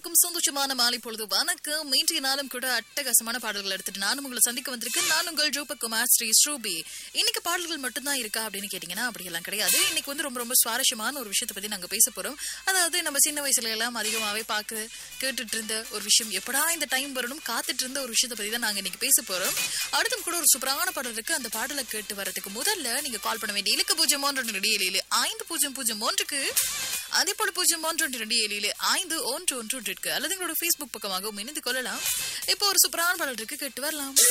அனைவருக்கும் சந்தோஷமான மாலை பொழுது வணக்கம் இன்றைய நாளும் கூட அட்டகாசமான பாடல்கள் எடுத்துட்டு நானும் உங்களை சந்திக்க வந்திருக்கேன் நான் உங்கள் ஜோபகுமார் ஸ்ரீ ஸ்ரூபி இன்னைக்கு பாடல்கள் மட்டும்தான் இருக்கா அப்படின்னு கேட்டீங்கன்னா அப்படியெல்லாம் கிடையாது இன்னைக்கு வந்து ரொம்ப ரொம்ப சுவாரஸ்யமான ஒரு விஷயத்தை பத்தி நாங்க பேச போறோம் அதாவது நம்ம சின்ன வயசுல எல்லாம் அதிகமாவே பார்க்க கேட்டுட்டு இருந்த ஒரு விஷயம் எப்படா இந்த டைம் வரணும் காத்துட்டு இருந்த ஒரு விஷயத்தை பத்தி தான் நாங்க இன்னைக்கு பேச போறோம் அடுத்தும் கூட ஒரு சூப்பரான பாடல் இருக்கு அந்த பாடலை கேட்டு வரதுக்கு முதல்ல நீங்க கால் பண்ண வேண்டிய இலக்கு பூஜ்ஜியம் ஒன்று ரெண்டு ஏழு ஐந்து பூஜ்ஜியம் பூஜ்ஜியம் ஒன்றுக்கு அதே போல பூஜ்ஜியம் ஒன்று ஒன்று ரெண்டு ஏழு ஐந்து ஒன்று ஒன்று ஒன்று இருக்கு அல்லது எங்களோட ஃபேஸ்புக் பக்கமாகவும் இணைந்து கொள்ளலாம் இப்போ ஒரு சூப்பரான பாடல் இருக்கு கேட்டு வரலாம்